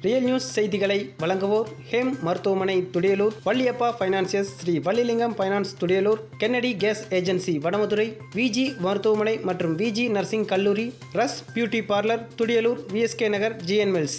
real news செய்திகளை வழங்குவோர் ஹேம் மருத்துவமனை Thudiyalur Valliappa financiers Sri Vallilingam finance Thudiyalur Kennedy gas agency Vadamadurai Viji மருத்துவமனை மற்றும் விஜி நர்சிங் கல்லூரி ரஸ் beauty parlour Thudiyalur VSK Nagar GN mills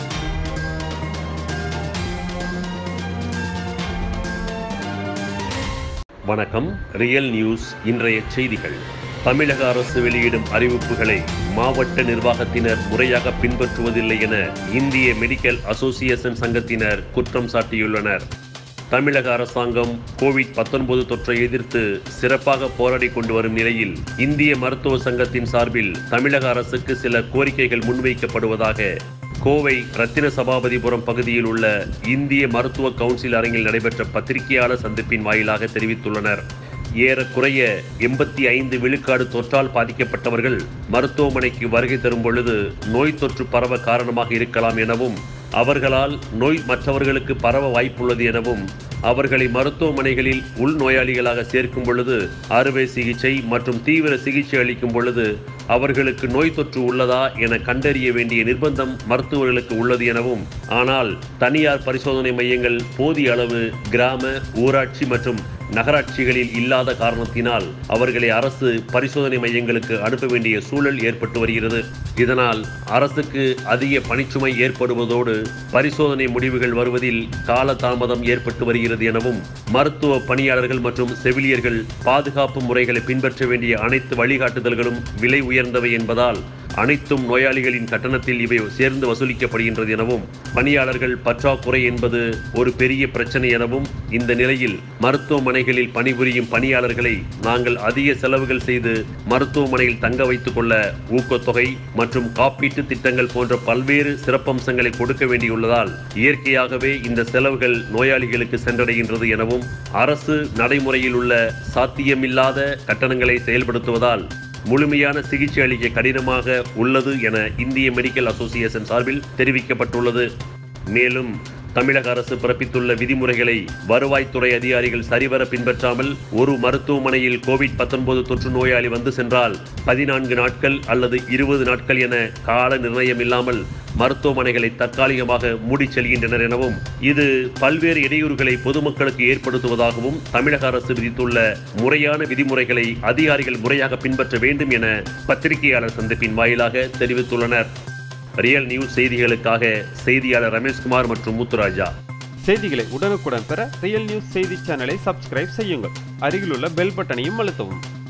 வணக்கம் ரியல் நியூஸ் இன்றைய செய்திகள் தமிழக அரசு வெளியிடும் அறிவிப்புகளை மாவட்ட நிர்வாகத்தினர் முறையாக பின்பற்றுவதில்லை என இந்திய மெடிக்கல் அசோசியேஷன் சங்கத்தினர் குற்றம் சாட்டியுள்ளனர் தமிழக அரசாங்கம் கோவிட் 19 தொற்றை எதிர்த்து சிறப்பாக போராடி கொண்டு வரும் நிலையில் இந்திய மருத்துவ சங்கத்தின் சார்பில் தமிழக அரசுக்கு சில கோரிக்கைகள் முன்வைக்கப்படுவதாக கோவை ரத்தின சபாபதிபுரம் பகுதியில் உள்ள இந்திய மருத்துவ கவுன்சில் அரங்கில் நடைபெற்ற பத்திரிகையாளர் சந்திப்பின் வாயிலாக தெரிவித்துள்ளனர் ஏறக்குறைய எண்பத்தி ஐந்து விழுக்காடு தொற்றால் பாதிக்கப்பட்டவர்கள் மருத்துவமனைக்கு வருகை தரும் பொழுது நோய் தொற்று பரவ காரணமாக இருக்கலாம் எனவும் அவர்களால் நோய் மற்றவர்களுக்கு பரவ வாய்ப்புள்ளது எனவும் அவர்களை மருத்துவமனைகளில் உள்நோயாளிகளாக சேர்க்கும் பொழுது அறுவை சிகிச்சை மற்றும் தீவிர சிகிச்சை அளிக்கும் பொழுது அவர்களுக்கு நோய் தொற்று உள்ளதா என கண்டறிய வேண்டிய நிர்பந்தம் மருத்துவர்களுக்கு உள்ளது எனவும் ஆனால் தனியார் பரிசோதனை மையங்கள் போதிய அளவு கிராம ஊராட்சி மற்றும் நகராட்சிகளில் இல்லாத காரணத்தினால் அவர்களை அரசு பரிசோதனை மையங்களுக்கு அனுப்ப வேண்டிய சூழல் ஏற்பட்டு வருகிறது இதனால் அரசுக்கு அதிக பணிச்சுமை ஏற்படுவதோடு பரிசோதனை முடிவுகள் வருவதில் காலதாமதம் ஏற்பட்டு வருகிறது எனவும் மருத்துவ பணியாளர்கள் மற்றும் செவிலியர்கள் பாதுகாப்பு முறைகளை பின்பற்ற வேண்டிய அனைத்து வழிகாட்டுதல்களும் விலை உயர்ந்தவை என்பதால் அனைத்தும் நோயாளிகளின் கட்டணத்தில் இவை சேர்ந்து வசூலிக்கப்படுகின்றது எனவும் பணியாளர்கள் பற்றாக்குறை என்பது ஒரு பெரிய பிரச்சனை எனவும் இந்த நிலையில் மருத்துவமனைகளில் பணிபுரியும் பணியாளர்களை நாங்கள் அதிக செலவுகள் செய்து மருத்துவமனையில் தங்க வைத்துக் கொள்ள ஊக்கத்தொகை மற்றும் காப்பீட்டு திட்டங்கள் போன்ற பல்வேறு சிறப்பம்சங்களை கொடுக்க வேண்டியுள்ளதால் இயற்கையாகவே இந்த செலவுகள் நோயாளிகளுக்கு சென்றடைகின்றது எனவும் அரசு நடைமுறையில் உள்ள சாத்தியமில்லாத கட்டணங்களை செயல்படுத்துவதால் முழுமையான சிகிச்சை அளிக்க கடினமாக உள்ளது என இந்திய மெடிக்கல் அசோசியேஷன் சார்பில் தெரிவிக்கப்பட்டுள்ளது மேலும் தமிழக அரசு பிறப்பித்துள்ள விதிமுறைகளை வருவாய்த்துறை அதிகாரிகள் சரிவர பின்பற்றாமல் ஒரு மருத்துவமனையில் கோவிட் 19 தொற்று நோயாளி வந்து சென்றால் பதினான்கு நாட்கள் அல்லது இருபது நாட்கள் என கால நிர்ணயம் இல்லாமல் மருத்துவமனைகளை தற்காலிகமாக மூடிச் செல்கின்றனர் எனவும் இது பல்வேறு இடையூறுகளை பொதுமக்களுக்கு ஏற்படுத்துவதாகவும் தமிழக அரசு விதித்துள்ள முறையான விதிமுறைகளை அதிகாரிகள் முறையாக பின்பற்ற வேண்டும் என பத்திரிகையாளர் சந்திப்பின் வாயிலாக தெரிவித்துள்ளனர் ரியல் நியூஸ் செய்திகளுக்காக செய்தியாளர் ரமேஷ்குமார் மற்றும் முத்துராஜா செய்திகளை உடனுக்குடன் பெற ரியல் நியூஸ் செய்தி சேனலை சப்ஸ்கிரைப் செய்யுங்கள் அருகிலுள்ள பெல் பட்டனையும் அழுத்தவும்